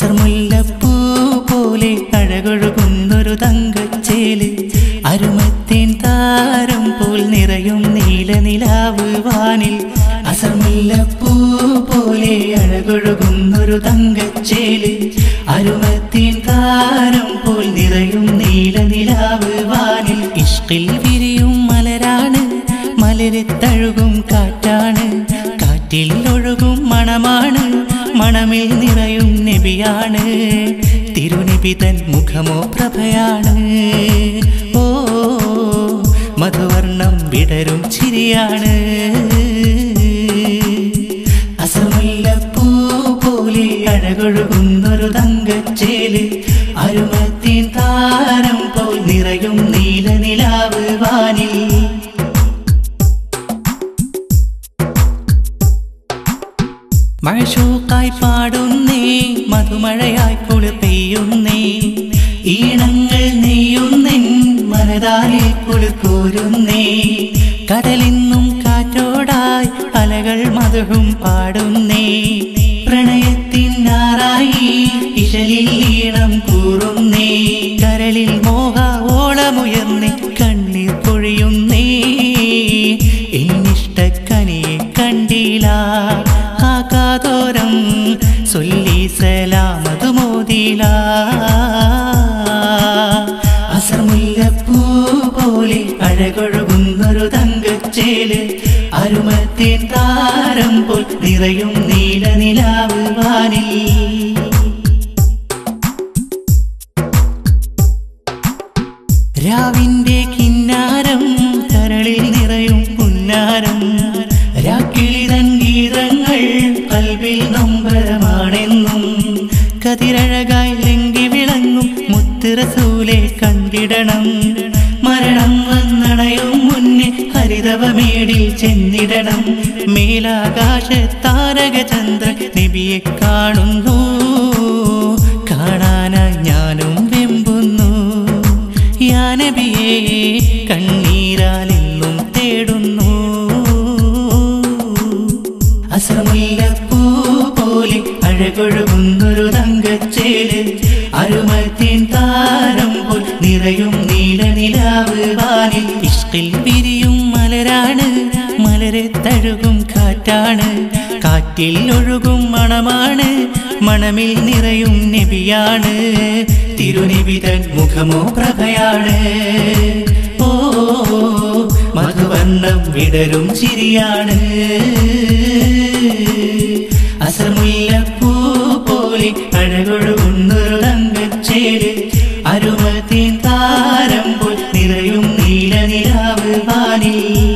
അസർമുല്ലപ്പൂ പോലെ അഴകൊഴുകുന്നൊരു തങ്കച്ചേല് അരുമത്തേൻ താരം പോൽ നിറയും നീല നിലാവ് വാനിൽ അസർമുല്ലപ്പൂ പോലെ അഴകൊഴുകുന്നൊരു തങ്കച്ചേല് അരുമത്തേൻ താരം പോൽ നിറയും നീല നിലാവ് വാനിൽ ഇഷ്കിൽ വിരിയും മലരാണ് മലരിത്തഴുകും കാറ്റാണ് കാറ്റിൽ ഒഴുകും മണമാണ് മണമിൽ നിറയും നബിയാണ് തിരുനിബിതൻ മുഖമോ പ്രഭയാണ് ഓ മധുവർണം വിടരും ചിരിയാണ് അസമുല്ലപ്പൂ പോലെ അഴകൊഴുകുന്നൊരു തങ്കച്ചേല് അരുമത്തിൻ താരം പോൽ നിറയും നീല നിലാവ് വാനിൽ മഴശൂക്കായി പാടുന്നേ മധുമഴയായി കുളി പെയ്യുന്നേ ഈണങ്ങൾ നെയ്യുന്നെൻ മനതാലെ കുളിക്കോരുന്നേ കടലിന്നും കാറ്റോടായി അലകൾ മധുവും പാടുന്നേ പ്രണയത്തിനാറായി ഇശലിൽ ഈണം കൂറുന്നേ കരളിൽ മോഹ ഓളമുയർന്നേ കണ്ണീർ പൊഴിയുന്നേ എന്നിഷ്ടക്കനിയെ കണ്ടില്ല ആ കാതോരം സൊല്ലി സലാമത് മോദില അസർമുല്ലപ്പൂ പോലെ അഴകൊഴുകുന്നൊരു തങ്കച്ചേല് അരുമത്തേൻ താരം പോൽ നിറയും നീല നിലാവ് വാനിൽ രാവിന്റെ കിന്നാരം കരളിൽ നിറയും പുന്നാരം രാക്കിളിതൻ ഗീതങ്ങൾ കൽവിൽ നൊമ്പരമാണെന്നും കതിരഴകായി ലങ്കി വിളങ്ങും മുത്തുറസൂലെ കണ്ടിടണം മരണം വന്നണയും മുന്നേ ഹരിതവമേടിൽ ചെന്നിടണം മേലാകാശ താരക ചന്ദ്ര നബിയെ കാണുന്നു കാണാനായി ഞാനും വെമ്പുന്നു യാനബിയെ കണ്ണീരാലെന്നും തേടുന്നു അസമുല്ലപ്പൂ പോലെ അഴകൊഴുകുന്നൊരു തങ്കച്ചേല് അരുമത്തിൻ താരം പോൽ നിറയും നീല നിലാവ് വാനിൽ ഇഷ്കിൽ വിരിയും മലരാണ് മലരെ തഴുകും കാറ്റാണ് കാറ്റിൽ ഒഴുകും മണമാണ് മണമിൽ നിറയും നബിയാണ് തിരുനിബിതൻ മുഖമോ പ്രഭയാണ് ഓ മധുവർണ്ണം വിടരും ചിരിയാണ് അസമുല്ലപ്പൂ പോലെ അഴകൊഴുകുന്നൊരു തങ്കച്ചേല് അരുമത്തിൻ താരം പോൽ നിറയും നീല നിലാവ് വാനിൽ